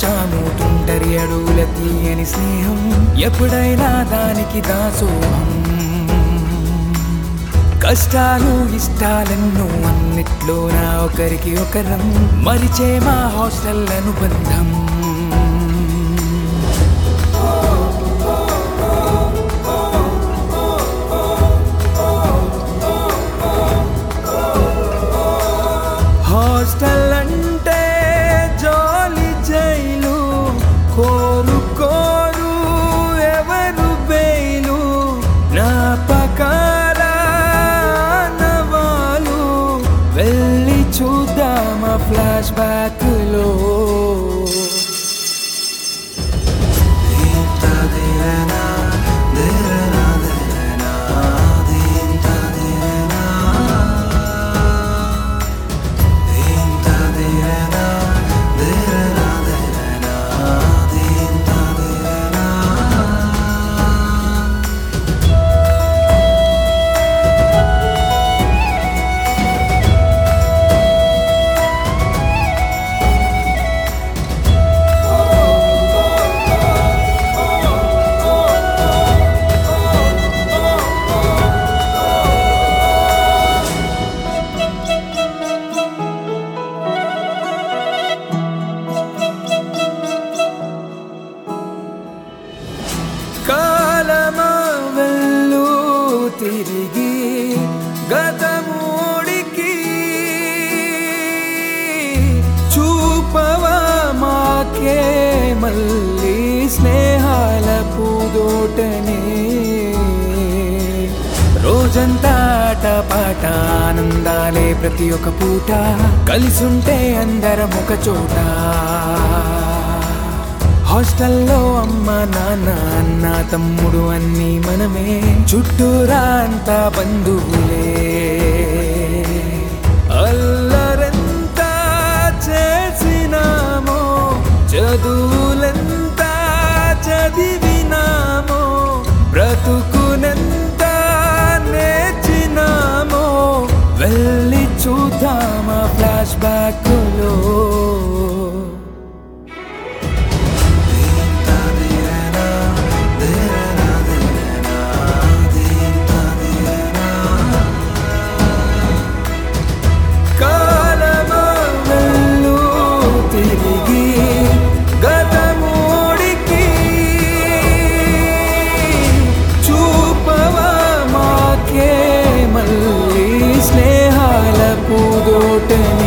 పంచాము తుంటరి అడుగుల తీయని స్నేహం ఎప్పుడైనా దానికి దాసోహం కష్టాలు ఇష్టాలెన్నో అన్నిట్లో నా ఒకరికి ఒకరం మరిచే మా హాస్టల్ అనుబంధం హాస్టల్ అంటే జాలి జైలు కోరు కోరు ఎవరు బెయిలు నా పకాల నవాలు వెళ్ళి చూద్దామా ఫ్లాష్ బ్యాక్ లో కాలమా వెళ్ళు తిరిగి గతమూడికి చూపవా మాకే మళ్ళీ స్నేహాల పూదోటనే రోజంతా ఆట పాట ఆనందాలే ప్రతి ఒక్క పూట కలిసుంటే అందరం ఒక చోట హాస్టల్లో అమ్మ నాన్న అన్న తమ్ముడు అన్ని మనమే చుట్టూరా అంతా బంధువులే అల్లరెంత చేసినామో చదువులెంత చదివినామో బ్రతుకునెంత నేర్చినామో వెళ్ళి చూద్దామా ఫ్లాష్ బ్యాక్లో కాలమా వెళ్ళు తిరిగి గతమూడికి చూపవా మాకే మళ్ళీ స్నేహాల పూదోటని